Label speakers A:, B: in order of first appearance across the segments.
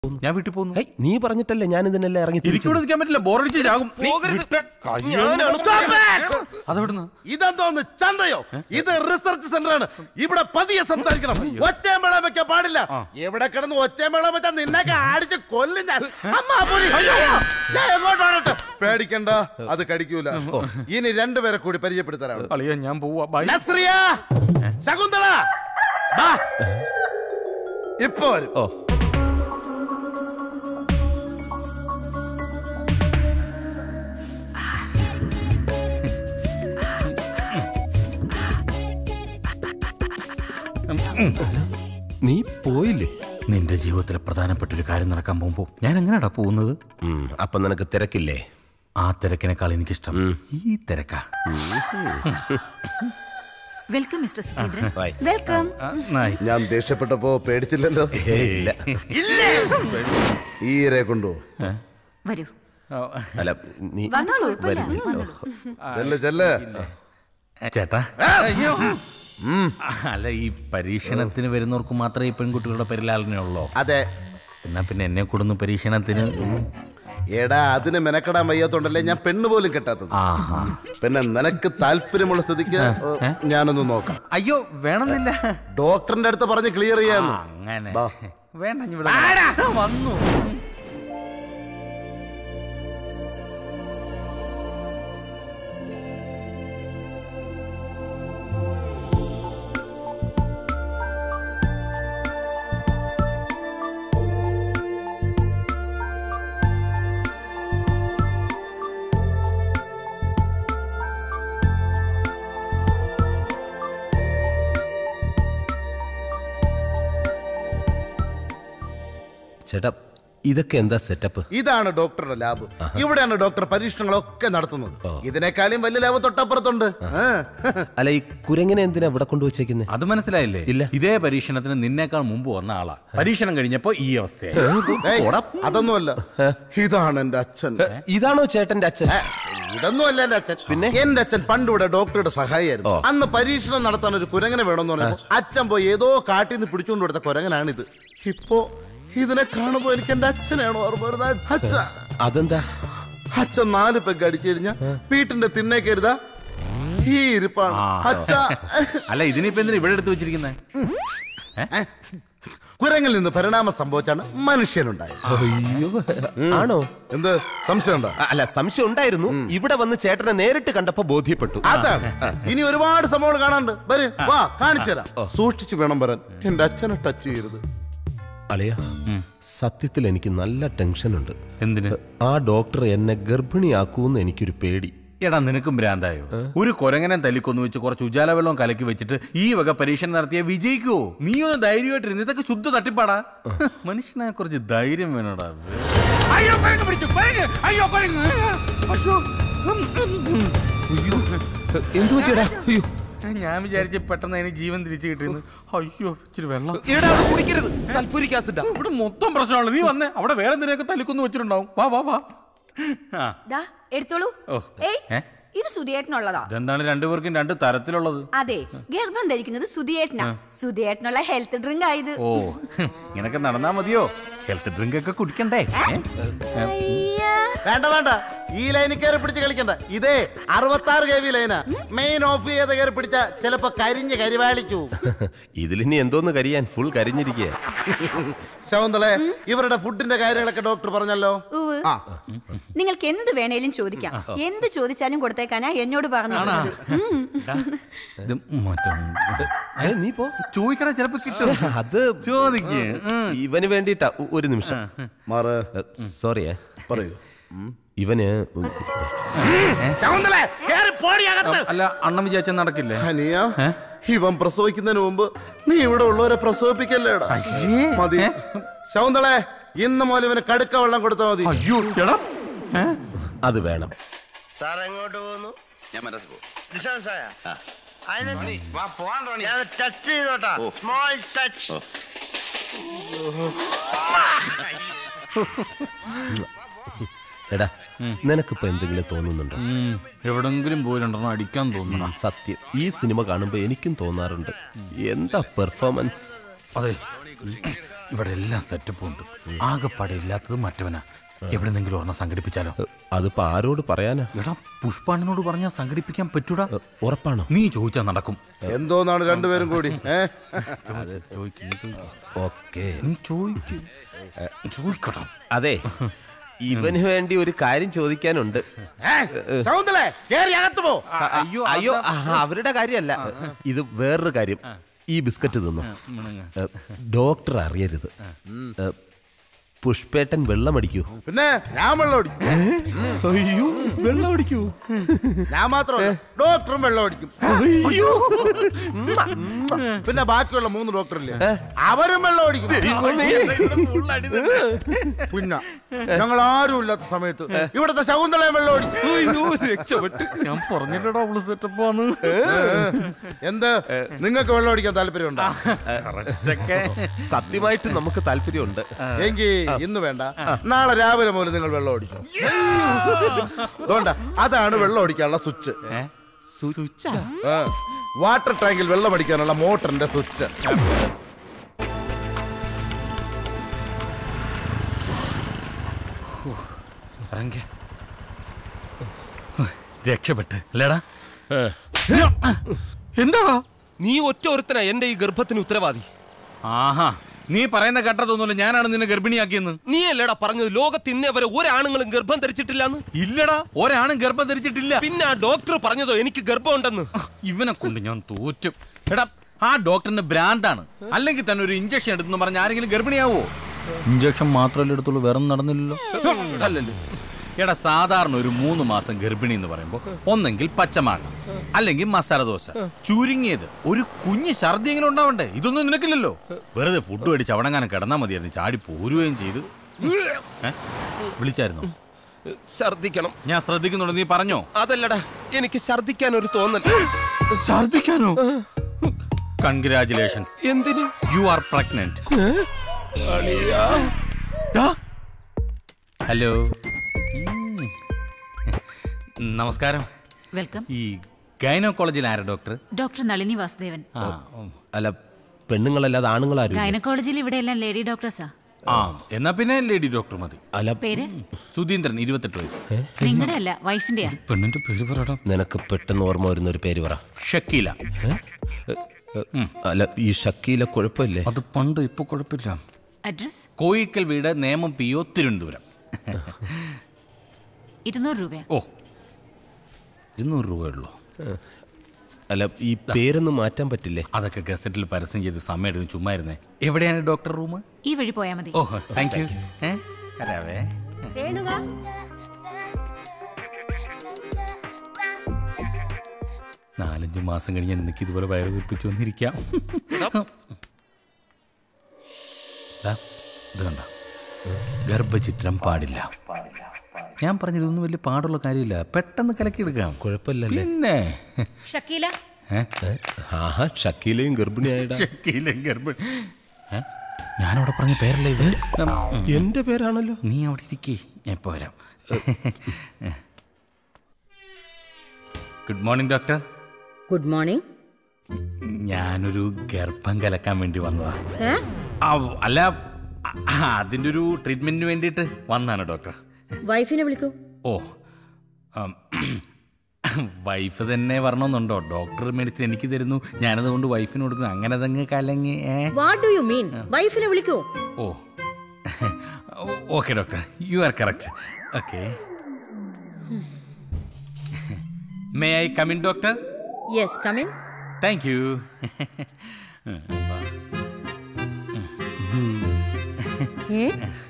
A: ഞാൻ വീട്ടിൽ പോകുന്നു
B: ഹേയ്, നീ പറഞ്ഞിട്ടല്ലേ ഞാൻ ഇതിനെല്ലാം ഇറങ്ങി തിരിച്ചത്?
A: എനിക്കിവിടെ നിൽക്കാൻ പറ്റില്ല ബോറടിച്ച് ചാകും നീ വിട്ട കയ്യാണ്. അതെവിടുന്ന്
C: ഇതെന്തോന്ന് ചന്തയോ ഇത് റിസർച്ച് സെന്റർ ആണ് ഇവിടെ പതിയെ സംസാരിക്കണം ഒച്ചേമ്പേളം വെക്കാൻ പാടില്ല എവിടെ കിടന്ന് ഒച്ചേമ്പേളം വെച്ചാൽ നിന്നൊക്കെ അടിച്ച് കൊല്ലും ഞാൻ അമ്മാ പോരി. ഞാൻ എങ്ങോട്ടാണട്ടെ പേടിക്കണ്ട അത് കടിക്കൂല ഇനി രണ്ടുപേരെ കൂടി പരിചയപ്പെടുത്തരാണ്
A: അളിയ ഞാൻ പോവാ ബൈ
C: നസ്രിയ ശകുന്തള ബാ. ഇപ്പൊ വരും
B: ഓ നീ പോയില്ലേ
A: നിന്റെ ജീവിതത്തിലെ പ്രധാനപ്പെട്ട ഒരു കാര്യം നടക്കാൻ പോകുമ്പോ ഞാൻ എങ്ങനെയാടാ പോകുന്നത്
B: ഉം, അപ്പൊ നിനക്ക് തിരക്കില്ലേ
A: ആ തിരക്കിനേക്കാൾ എനിക്കിഷ്ടം ഈ തിരക്കാ
D: welcome mister Sudheendran
B: Bye.
D: Welcome
A: ആ, നായ്.
C: ഞാൻ ദേഷ്യപ്പെട്ടപ്പോ പേടിച്ചില്ലല്ലോ
B: ഇല്ല
C: ഈ ഇരയെ കൊണ്ടു
D: വരൂ
A: ഓ,
B: അല്ല നീ
D: വന്നോളൂ
B: വരും
D: വന്നോളൂ
C: ചെല്ല് ചെല്ല്
A: ചേട്ടാ അയ്യോ അല്ല ഈ പരീക്ഷണത്തിന് വരുന്നവർക്ക് മാത്രമേ ഈ പെൺകുട്ടികളുടെ പരിലാളനയുള്ളൂ
C: അതെ
A: എന്നാ പിന്നെ എന്നെ കൊടുന്നു പരീക്ഷണത്തിന്
C: എടാ അതിന് മെനക്കെടാൻ വയ്യാത്തോണ്ടല്ലേ ഞാൻ പെണ്ണ് പോലും കെട്ടാത്തത്
A: ആഹാ
C: പിന്നെ നിനക്ക് താല്പര്യമുള്ള സ്ഥിതിക്ക് ഏ, ഞാനൊന്ന് നോക്കാം
A: അയ്യോ വേണമെന്നില്ല
C: ഡോക്ടറിന്റെ അടുത്ത് പറഞ്ഞ് ക്ലിയർ
A: ആ,
C: ചെയ്യാന്ന്
A: അങ്ങനെ
C: ബാ.
A: വേണ്ട ഇനി ഇവിടെ വന്നു
B: ചേട്ടാ ഇതൊക്കെ എന്താ സെറ്റപ്പ്
C: ഇതാണ് ഡോക്ടറുടെ ലാബ് ഇവിടെയാണ് ഡോക്ടർ പരീക്ഷണങ്ങളൊക്കെ നടത്തുന്നത് ഇതിനേക്കാളും വലിയ ലാബ് തൊട്ടപ്പുറത്തുണ്ട് ആ.
B: അല്ല ഈ കുരങ്ങനെ എന്തിനാ ഇവിടെ കൊണ്ടുവച്ചേക്കുന്നത്
A: അത് മനസ്സിലായില്ലേ
B: ഇല്ല.
A: ഇതേ പരീക്ഷണത്തിന് നിന്നേക്കാൾ മുമ്പ് വന്ന ആളാ പരീക്ഷണം കഴിഞ്ഞപ്പോ ഈ അവസ്ഥയായി
C: ഏയ്, അതൊന്നുമല്ല ഇതാണ് എന്റെ അച്ഛൻ
B: ഇതാണോ ചേട്ടന്റെ അച്ഛൻ
C: ഏ, ഇതൊന്നുമല്ല എന്റെ അച്ഛൻ പിന്നെ എന്റെ അച്ഛൻ പണ്ട് ഇവിടെ ഡോക്ടറുടെ സഹായിയായിരുന്നു അന്ന് പരീക്ഷണം നടത്താൻ ഒരു കുരങ്ങനെ വേണമെന്ന് പറഞ്ഞപ്പോ അച്ഛൻ പോയി ഏതോ കാട്ടിൽ നിന്ന് പിടിച്ചുകൊണ്ട് കൊടുത്ത കുരങ്ങനാണിത് ഇപ്പോ ഇതിനെ കാണുമ്പോ എനിക്ക് എന്റെ അച്ഛനാണ് ഓർമ്മ വരുന്നത് അച്ഛ
B: അതെന്താ
C: അച്ഛൻ നാല് പെഗ് അടിച്ചു കഴിഞ്ഞാ വീട്ടിന്റെ തിണ്ണേ കരുതാ ഈ ഇരിപ്പാണ്
A: ആ.
C: അച്ഛ
A: അല്ല ഇതിനിപ്പോ എന്തിനാ ഇവിടെ എടുത്തു വെച്ചിരിക്കുന്നത്
C: കുരങ്ങിൽ നിന്ന് പരിണാമം സംഭവിച്ചാണ് മനുഷ്യനുണ്ടായത്
B: അയ്യോ ആണോ
C: എന്ത് സംശയമുണ്ടോ
B: അ- അല്ല സംശയം ഉണ്ടായിരുന്നു ഇവിടെ വന്ന് ചേട്ടനെ നേരിട്ട് കണ്ടപ്പോ ബോധ്യപ്പെട്ടു
C: അതാണ് ഇനി ഒരുപാട് സംഭവങ്ങൾ കാണാനുണ്ട് വരെ വാ കാണിച്ചു തരാം സൂക്ഷിച്ചു വേണം വരാൻ എന്റെ അച്ഛനെ ടച്ച് ചെയ്യരുത്
B: അളിയ സത്യത്തിൽ എനിക്ക് നല്ല ടെൻഷൻ ഉണ്ട്
A: എന്തിന്
B: ആ ഡോക്ടർ എന്നെ ഗർഭിണിയാക്കൂന്ന് എനിക്കൊരു പേടി
A: എടാ നിനക്കും ഭ്രാന്തായോ ഒരു കൊരങ്ങനെ തല്ലിക്കൊന്നു വെച്ച് കുറച്ച് ഉജാല വെള്ളം കലക്കി വെച്ചിട്ട് ഈ വക പരീക്ഷണം നടത്തിയ വിജയിക്കുവോ നീ ഒന്ന് ധൈര്യമായിട്ടിരുന്ന് ഇതൊക്കെ ശുദ്ധ തട്ടിപ്പാടാ മനുഷ്യനെ കുറച്ച് ധൈര്യം വേണോടാ അയ്യോ കുരങ്ങ് പിടിച്ചു കുരങ്ങ് അയ്യോ കുരങ്ങ് അയ്യോ
B: എന്തു പറ്റിയടാ അയ്യോ
A: ഞാൻ വിചാരിച്ച് പെട്ടെന്ന് അതിന് ജീവൻ തിരിച്ചു കിട്ടിയെന്ന് അയ്യോ ഇച്ചിരി വെള്ളം
B: എടാ, അത് കുടിക്കരുത് സൾഫൂരിക് ആസിഡാ
A: ഇവിടെ മൊത്തം പ്രശ്നമാണ് നീ വന്നേ അവിടെ വേറെ എന്തിനൊക്കെ തല്ലിക്കൊന്നു വെച്ചിട്ടുണ്ടാവും വാ വാ വാ ആ
D: ദാ എടുത്തോളൂ
A: ഓ.
D: ഏയ്
A: ഏ?
D: ഇത് സുധിയേട്ടനുള്ളതാ
A: ഇതെന്താണ് രണ്ടുപേർക്കും രണ്ട് തരത്തിലുള്ളത്
D: അതെ ഗർഭം ധരിക്കുന്നത് സുധിയേട്ടനാ സുധിയേട്ടനുള്ള ഹെൽത്ത് ഡ്രിങ്ക് ആയത്
A: ഓ ഇങ്ങനൊക്കെ നടന്നാ മതിയോ ഹെൽത്ത് ഡ്രിങ്ക് ഒക്കെ കുടിക്കണ്ടേ ഏ?
D: അയ്യാ.
C: വേണ്ട വേണ്ട ഈ ലൈനിൽ കയറി പിടിച്ച് കളിക്കണ്ട ഇതേ അറുപത്തി ആറ് കെ വി ലൈനാ മെയിൻ ഓഫ് ചെയ്ത് കയറി പിടിച്ച ചിലപ്പോ കരിഞ്ഞ് കരിവാളിച്ചു
B: ഇതിലിനി എന്തോന്ന് കരിയാൻ ഫുൾ കരിഞ്ഞിരിക്കുക
C: ശകുന്തളെ ഇവരുടെ ഫുഡിന്റെ കാര്യങ്ങളൊക്കെ ഡോക്ടർ പറഞ്ഞല്ലോ
D: ഉവ്വ്.
C: ആ
D: നിങ്ങൾക്ക് എന്ത് വേണേലും ചോദിക്കാം എന്ത് ചോദിച്ചാലും കൊടുത്തേക്കാനാ എന്നോട് പറഞ്ഞത് ഉം.
A: ഇത് മറ്റേ
B: നീ പോ
A: ചോദിക്കണ ചിലപ്പോ കിട്ടും
B: അത്
A: ചോദിക്ക് ഉം.
B: ഇവന് വേണ്ടിട്ടാ ഒ- ഒരു നിമിഷം
C: മാറ്
B: സോറിയേ
C: പറയൂ
B: ഇവന്
C: ശകുന്തളെ കേറി പോടി അകത്ത്
A: അല്ല അണ്ണൻ വിചാരിച്ച നടക്കില്ലേ
C: ഹനിയ ഇവൻ പ്രസവിക്കുന്നതിന് മുമ്പ് നീ ഇവിടെ ഉള്ളവരെ പ്രസവിപ്പിക്കല്ലേടാ
A: അയ്യേ.
C: മതി
A: ഏ?
C: ശകുന്തളെ ഇന്ന് മുതൽ ഇവന് കടുക്ക വെള്ളം കൊടുത്താൽ മതി
A: അയ്യോ എടാ ഏ?
B: അത് വേണം
E: സാർ എങ്ങോട്ട് പോകുന്നു ഞാൻ മനസ്സിൽ പോകും ഡിസ്റ്റൻസായ ഞാൻ ടച്ച് ചെയ്തോട്ടാ സ്മോൾ ടച്ച്
B: എടാ നിനക്കിപ്പോ എന്തെങ്കിലും തോന്നുന്നുണ്ടോ
A: ഉം, എവിടെങ്കിലും പോയി രണ്ടെണ്ണം അടിക്കാൻ തോന്നുന്നു
B: സത്യം ഈ സിനിമ കാണുമ്പോ എനിക്കും തോന്നാറുണ്ട് എന്താ പെർഫോമൻസ്
A: അതെ ഇവിടെ എല്ലാം സെറ്റപ്പും ഉണ്ട് ആകെപ്പാടെ ഇല്ലാത്തത് മറ്റവനാ എവിടെന്നെങ്കിലും ഒരെണ്ണം സംഘടിപ്പിച്ചാലോ
B: അതിപ്പോ ആരോട് പറയാനാ
A: എടാ പുഷ്പാണിനോട് പറഞ്ഞാൽ സംഘടിപ്പിക്കാൻ പറ്റൂടാ
B: ഉറപ്പാണോ
A: നീ ചോദിച്ചാൽ നടക്കും
C: എന്തോന്നാണ് രണ്ടുപേരും കൂടി ഏ
A: ചോദിക്കും നീ ചോദിക്കും.
B: ഓക്കെ
A: നീ ചോദിക്കും ചോദിക്കടാ
B: അതെ ഇവന് വേണ്ടി ഒരു കാര്യം ചോദിക്കാനുണ്ട്
C: ഏ, ശകുന്തളേ കേറി അകത്ത് പോ
B: അയ്യോ അയ്യോ ആ, അവരുടെ കാര്യമല്ല ഇത് വേറൊരു കാര്യം ഈ ബിസ്ക്കറ്റ് തിന്നു ഏ, ഡോക്ടർ അറിയരുത് ഏ, പുഷ്പേട്ടൻ വെള്ളമടിക്കൂ
C: പിന്നെ ഞാൻ വെള്ളം അടിക്കും
B: അയ്യോ വെള്ളമടിക്കൂ
C: ഞാൻ മാത്രമല്ല ഡോക്ടറും വെള്ളം അടിക്കും പിന്നെ ബാക്കിയുള്ള മൂന്ന് ഡോക്ടറില്ലേ അവരും വെള്ളം അടിക്കും പിന്നെ ഞങ്ങൾ ആരും ഇല്ലാത്ത സമയത്ത് ഇവിടുത്തെ ശകുന്തളയും വെള്ളം അടിക്കും
B: അയ്യോ രക്ഷപ്പെട്ട്
A: ഞാൻ പറഞ്ഞില്ലടാ അവള് സെറ്റപ്പ് ആണ്
C: എന്ത് നിങ്ങൾക്ക് വെള്ളം അടിക്കാൻ താല്പര്യമുണ്ടോ
B: സത്യമായിട്ട് നമുക്ക് താല്പര്യമുണ്ട്
C: എങ്കിൽ ഇന്ന് വേണ്ട നാളെ രാവിലെ മുതൽ നിങ്ങൾ വെള്ളം അടിക്കും അതുകൊണ്ട് അതാണ് വെള്ളം അടിക്കാനുള്ള സ്വിച്ച് ആ, വാട്ടർ ടാങ്കിൽ വെള്ളം അടിക്കാനുള്ള മോട്ടറിന്റെ സ്വിച്ച്
A: ഇറങ്ങി രക്ഷപ്പെട്ട് അല്ലേടാ എന്താടാ
B: നീ ഒറ്റ ഒരുത്തനാ എന്റെ ഈ ഗർഭത്തിന് ഉത്തരവാദി
A: ആഹാ നീ പറയുന്ന കേട്ടതൊന്നുമില്ല ഞാനാണ് നിന്നെ ഗർഭിണിയാക്കിയെന്ന്
B: നീ അല്ലേടാ പറഞ്ഞത് ലോകത്ത് ഇന്നേ വരെ ഒരാണുങ്ങളും ഗർഭം ധരിച്ചിട്ടില്ലാന്ന്
A: ഇല്ലടാ ഒരാണും ഗർഭം ധരിച്ചിട്ടില്ല
B: പിന്നെ ആ ഡോക്ടർ പറഞ്ഞതോ എനിക്ക് ഗർഭമുണ്ടെന്ന്
A: ഇവനെ കൊണ്ട് ഞാൻ തോറ്റും എടാ ആ ഡോക്ടറിന് ഭ്രാന്താണ് അല്ലെങ്കിൽ തന്നെ ഒരു ഇഞ്ചക്ഷൻ എടുത്തെന്ന് പറഞ്ഞ ആരെങ്കിലും ഗർഭിണിയാവോ ഇഞ്ചക്ഷൻ മാത്രമല്ലേ എടുത്തുള്ളൂ വേറെ നടന്നില്ലല്ലോ അല്ലല്ലോ എടാ സാധാരണ ഒരു മൂന്ന് മാസം ഗർഭിണി എന്ന് പറയുമ്പോൾ ഒന്നെങ്കിൽ പച്ചമാങ്ങ അല്ലെങ്കിൽ മസാല ദോശ ചുരുങ്ങിയത് ഒരു കുഞ്ഞ് ഛർദിയെങ്കിലും ഉണ്ടാവണ്ടേ ഇതൊന്നും നിനക്കില്ലല്ലോ വെറുതെ ഫുഡ് മേടിച്ച് അവിടെങ്ങാനും കിടന്നാൽ മതിയായിരുന്നു ചാടി പോരുകയും ചെയ്ത് ഏ? വിളിച്ചായിരുന്നോ
B: ഛർദിക്കണം
A: ഞാൻ ശ്രദ്ധിക്കുന്നുണ്ട് നീ പറഞ്ഞോ
B: അതല്ലടാ എനിക്ക് ഛർദിക്കാൻ ഒരു തോന്നൽ
A: ഛർദിക്കാനോ കൺഗ്രാചുലേഷൻസ്
B: എന്തിന്
A: യു ആർ പ്രഗ്നന്റ് ഹലോ നമസ്കാരം
F: വെൽക്കം
A: ഈ ഗൈനോക്കോളജിൽ ആരാ ഡോക്ടർ
F: ഡോക്ടർ നളിനി വാസുദേവൻ
A: ആ ഉം.
B: അല്ല പെണ്ണുങ്ങളല്ലാതെ ആണുങ്ങളാരും ഇല്ലേ?
F: ഗൈനക്കോളജിയിൽ ഇവിടെ എല്ലാം ലേഡി ഡോക്ടേഴ്സാ
A: ആ എന്നാ പിന്നെ ലേഡി ഡോക്ടർ മതി
B: അല്ല
F: പേര്
A: സുധീന്ദ്രൻ ഇരുപത്തെട്ട് വയസ്സ്
F: നിങ്ങളുടെ അല്ല വൈഫിന്റെയാ
A: പെണ്ണിന്റെ പേര് പറയടാ
B: നിനക്ക് പെട്ടെന്ന് ഓർമ്മ വരുന്ന ഒരു പേര് പറ
A: ഷക്കീല
B: അല്ല ഈ ഷക്കീല കുഴപ്പമില്ലേ
A: അത് പണ്ട് ഇപ്പൊ കുഴപ്പമില്ല
F: അഡ്രസ്
A: കോയിക്കൽ വീട് നേമം പി ഒ തിരുവനന്തപുരം
F: ഇരുന്നൂറ് രൂപയാ
A: ഓ ഇരുന്നൂറ് രൂപയുള്ളൂ
B: അല്ല ഈ പേരൊന്നും മാറ്റാൻ പറ്റില്ലേ
A: അതൊക്കെ ഗസറ്റിൽ പരസ്യം ചെയ്ത് സമയം എടുക്കും ചുമ്മാ ഇരുന്നേ എവിടെയാണ് ഡോക്ടർ റൂം
F: ഈ വഴി പോയാ മതി
A: ഓ താങ്ക് യു ഏ വരാവേ നാലഞ്ച് മാസം കഴിഞ്ഞ് എനിക്ക് ഇതുപോലെ വയറ് വീർപ്പിച്ച് വന്നിരിക്കാം ദാ, ഇത് കണ്ട ഗർഭചിത്രം പാടില്ല ഞാൻ പറഞ്ഞത് ഇതൊന്നും വലിയ പാടുള്ള കാര്യമില്ല പെട്ടെന്ന് കലക്കിയെടുക്കാം
B: കുഴപ്പമില്ലല്ലേ
A: പിന്നെ
F: ഷക്കീല
A: ഏ?
B: ആഹാ ഷക്കീലയും ഗർഭിണിയായിടാ
A: ഷക്കീലൻ ഗർഭിണി ഏ? ഞാനവിടെ പറഞ്ഞ പേരല്ലേ ഇത് ഉം.
B: എന്റെ പേരാണല്ലോ
A: നീ അവിടെ ഇരിക്കേ ഞാൻ ഇപ്പൊ വരാം good morning doctor
G: good morning
A: ഞാനൊരു ഗർഭം കലക്കാൻ വേണ്ടി വന്നതാ
G: ഏ
A: ആ, അല്ല ആ, അതിന്റെ ഒരു ട്രീറ്റ്മെന്റിന് വേണ്ടിയിട്ട് വന്നാണ് ഡോക്ടർ
G: വൈഫിനെ വിളിക്കൂ
A: ഓ ആം, വൈഫ് തന്നെ വരണമെന്നുണ്ടോ ഡോക്ടർ മെഡിസിൻ എനിക്ക് തരുന്നു ഞാനത് കൊണ്ട് വൈഫിന് കൊടുക്കുന്നു അങ്ങനെ തങ്ങ് കലങ്ങി ഏ
G: വാട്ട് ഡു യു മീൻ വൈഫിനെ വിളിക്കൂ
A: oh okay doctor you are correct okay may I come in doctor
G: yes come in
A: thank you
G: ഏ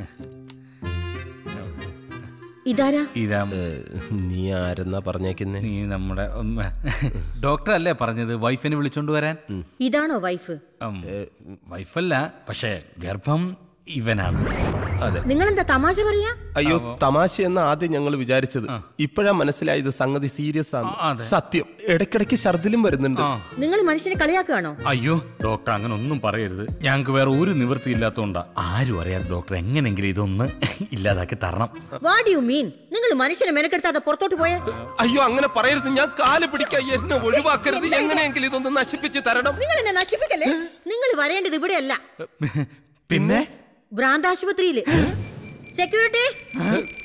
G: ഇതാരാ
A: ഇതാ
B: നീ ആരെന്നാ പറഞ്ഞേക്കുന്നേ
A: നീ നമ്മുടെ ഉം, ഡോക്ടർ അല്ലേ പറഞ്ഞത് വൈഫിനെ വിളിച്ചോണ്ട് വരാൻ
G: ഇതാണോ വൈഫ്
A: ഉം, വൈഫല്ല പക്ഷേ ഗർഭം ഇവനാണ് അതെ
G: നിങ്ങൾ എന്താ തമാശ പറയാ
B: അയ്യോ തമാശ എന്ന ആദ്യം ഞങ്ങൾ വിചാരിച്ചത് ഇപ്പോഴാ മനസ്സിലായത് സംഗതി സീരിയസ് ആണ്
A: അതെ.
B: സത്യം ഇടയ്ക്കിടയ്ക്ക് ഛർദിലും വരുന്നുണ്ട്
G: നിങ്ങൾ മനുഷ്യനെ കളിയാക്കുകയാണോ
A: അയ്യോ ഡോക്ടർ അങ്ങനെ ഒന്നും പറയരുത് ഞങ്ങൾക്ക് വേറെ ഒരു നിവൃത്തി ഇല്ലാത്തതുകൊണ്ടാ ആരും അറിയാതെ ഡോക്ടർ എങ്ങനെങ്കിലും ഇതൊന്ന് ഇല്ലാതാക്കി തരണം
G: വാട്ട് യു മീൻ നിങ്ങൾ മനുഷ്യനെ മെനക്കെടുത്താതെ പുറത്തോട്ട് പോയേ
B: അയ്യോ അങ്ങനെ പറയരുത് ഞാൻ കാല് പിടിക്കാൻ എന്നെ ഒഴിവാക്കരുത് എങ്ങനെയെങ്കിലും ഇതൊന്ന് നശിപ്പിച്ച് തരണം
G: നിങ്ങൾ എന്നെ നശിപ്പിക്കല്ലേ നിങ്ങൾ വരേണ്ടത് ഇവിടെയല്ല
B: പിന്നെ
G: ഭ്രാന്താശുപത്രിയില് സെക്യൂരിറ്റി